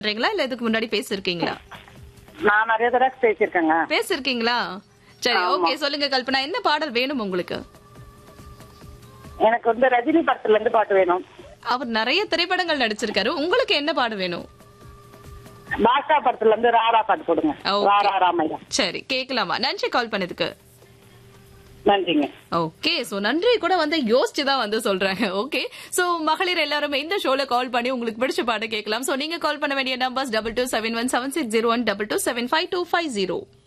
பண்றீங்களா இல்ல இதுக்கு முன்னாடி பேசிருக்கீங்களா நான் நிறைய தடவை பேசியிருக்கேங்க பேசிருக்கீங்களா சரி ஆமா. ஓகே சொல்லுங்க கல்பனா என்ன பாடல் வேணும் உங்களுக்கு எனக்கு வந்து ரஜினி படத்துல இருந்து பாட்டு வேணும் அவர் நிறைய திரைப்படங்கள் நடிச்சிருக்காரு உங்களுக்கு என்ன பாடம் வேணும் பாஷா படத்துல இருந்து ராரா பாட்டு போடுங்க Okay. ராரா ராமையா சரி கேட்கலாமா நன்றி கால் பண்ணதுக்கு நன்றிங்க ஓகே சோ நன்றி கூட வந்து யோசிச்சு தான் வந்து சொல்றாங்க ஓகே சோ மகளிர் எல்லாருமே இந்த ஷோல கால் பண்ணி உங்களுக்கு பிடிச்ச பாட்டு கேட்கலாம் சோ நீங்க கால் பண்ண வேண்டிய numbers double two seven one seven six zero one double two seven five two five zero